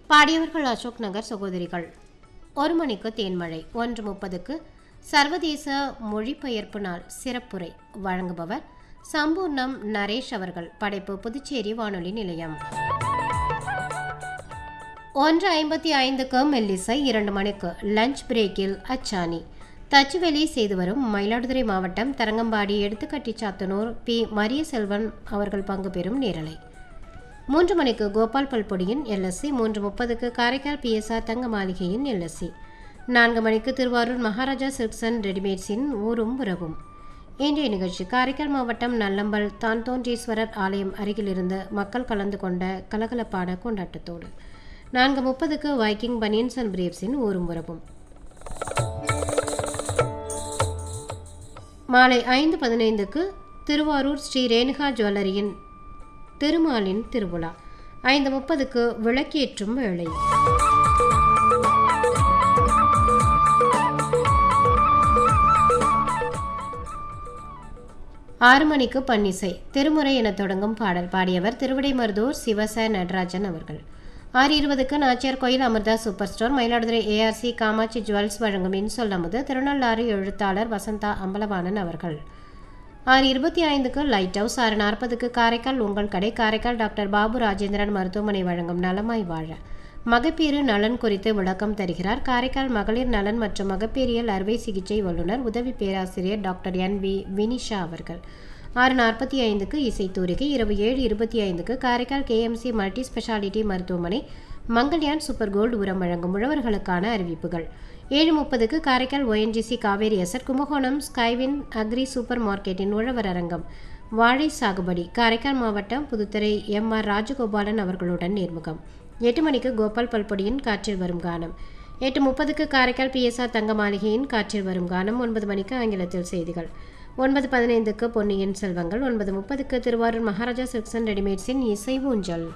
பாடியவர்கள் அசோக் நகர் சகோதரிகள் ஒரு மணிக்கு தேன்மழை ஒன்று முப்பதுக்கு சர்வதேச மொழிபெயர்ப்பு நாள் சிறப்புரை வழங்குபவர் சம்பூர்ணம் நரேஷ் அவர்கள் படைப்பு புதுச்சேரி வானொலி நிலையம் ஒன்று ஐம்பத்தி ஐந்துக்கு மெல்லிசை இரண்டு மணிக்கு லஞ்ச் பிரேக்கில் அச்சானி தச்சுவெளி செய்து வரும் மயிலாடுதுறை மாவட்டம் தரங்கம்பாடி எடுத்துக்கட்டி சாத்தனூர் பி மரிய செல்வன் அவர்கள் பங்கு பெறும் நேரலை மூன்று மணிக்கு கோபால் பல்பொடியின் எல்எஸ்சி மூன்று முப்பதுக்கு காரைக்கால் பிஎஸ்ஆர் தங்க மாளிகையின் எல்எஸ்சி நான்கு மணிக்கு திருவாரூர் மகாராஜா சில்க்ஸ் அண்ட் ரெடிமேட்ஸின் ஊரும் உறவும் இன்றைய நிகழ்ச்சி காரைக்கால் மாவட்டம் நல்லம்பல் தான்தோன்றீஸ்வரர் ஆலயம் அருகிலிருந்து மக்கள் கலந்து கொண்ட கலகலப்பான கொண்டாட்டத்தோடு நான்கு முப்பதுக்கு வைக்கிங் பனியன்ஸ் அண்ட் பிரேவ்ஸின் ஊரும் உறவும் மாலை ஐந்து பதினைந்துக்கு திருவாரூர் ஸ்ரீ ரேணுகா ஜுவல்லரியின் திருமாலின் திருவிழா ஐந்து முப்பதுக்கு விளக்கேற்றும் வேளை ஆறு மணிக்கு பன்னிசை திருமுறை என தொடங்கும் பாடல் பாடியவர் திருவிடைமருதூர் சிவச நடராஜன் அவர்கள் ஆறு இருபதுக்கு Nachiyar Koil Amirtha super store Mayiladuthurai ARC Kamatchi jewels வழங்கும் இன்சொல்லமுது திருநள்ளாறு எழுத்தாளர் வசந்தா அம்பலவாணன் அவர்கள் ஆறு இருபத்தி ஐந்துக்கு லைட் ஹவுஸ் ஆறு நாற்பதுக்கு காரைக்கால் உங்கள் கடை காரைக்கால் டாக்டர் பாபு ராஜேந்திரன் மருத்துவமனை வழங்கும் நலமாய் வாழ மகப்பேறு நலன் குறித்து விளக்கம் தருகிறார் காரைக்கால் மகளிர் நலன் மற்றும் மகப்பேறியல் அறுவை சிகிச்சை வல்லுநர் உதவி பேராசிரியர் டாக்டர் என் வி வினிஷா அவர்கள் ஆறு நாற்பத்தி ஐந்துக்கு இசைத்தூரிகை இரவு ஏழு இருபத்தி ஐந்துக்கு காரைக்கால் கேஎம்சி மல்டி ஸ்பெஷாலிட்டி மருத்துவமனை மங்கள்யான் சூப்பர் கோல்டு உரம் வழங்கும் உழவர்களுக்கான அறிவிப்புகள் ஏழு முப்பதுக்கு காரைக்கால் ஒஎன்ஜிசி காவேரி எசட் கும்பகோணம் ஸ்கைவின் அக்ரி சூப்பர் மார்க்கெட்டின் உழவர் அரங்கம் வாழை சாகுபடி காரைக்கால் மாவட்டம் புதுத்துறை எம் ஆர் ராஜகோபாலன் அவர்களுடன் நேர்முகம் எட்டு மணிக்கு கோபால் பல்பொடியின் காற்றில் வரும் கானம் எட்டு முப்பதுக்கு காரைக்கால் பிஎஸ்ஆர் தங்க மாளிகையின் காற்றில் வரும் கானம் ஒன்பது மணிக்கு ஆங்கிலத்தில் செய்திகள் ஒன்பது பதினைந்துக்கு பொன்னியின் செல்வங்கள் ஒன்பது முப்பதுக்கு திருவாரூர் மகாராஜா சில்க்ஸ் அண்ட் ரெடிமேட்ஸின் இசை ஊஞ்சல்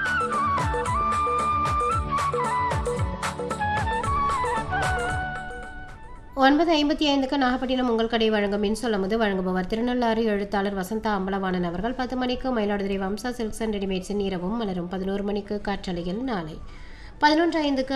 ஒன்பது ஐம்பத்தி ஐந்துக்கு நாகப்பட்டினம் உங்கள் கடை வழங்கும் மின்சொல்லமுது வழங்குபவர் திருநள்ளாறு எழுத்தாளர் வசந்தா அம்பலவாணன் அவர்கள் பத்து மணிக்கு மயிலாடுதுறை வம்சா சில்க்ஸ் அண்ட் ரெடிமேட்ஸின் இரவும் மலரும் பதினோரு மணிக்கு காற்றலையில் நாளை பதினொன்று ஐந்துக்கு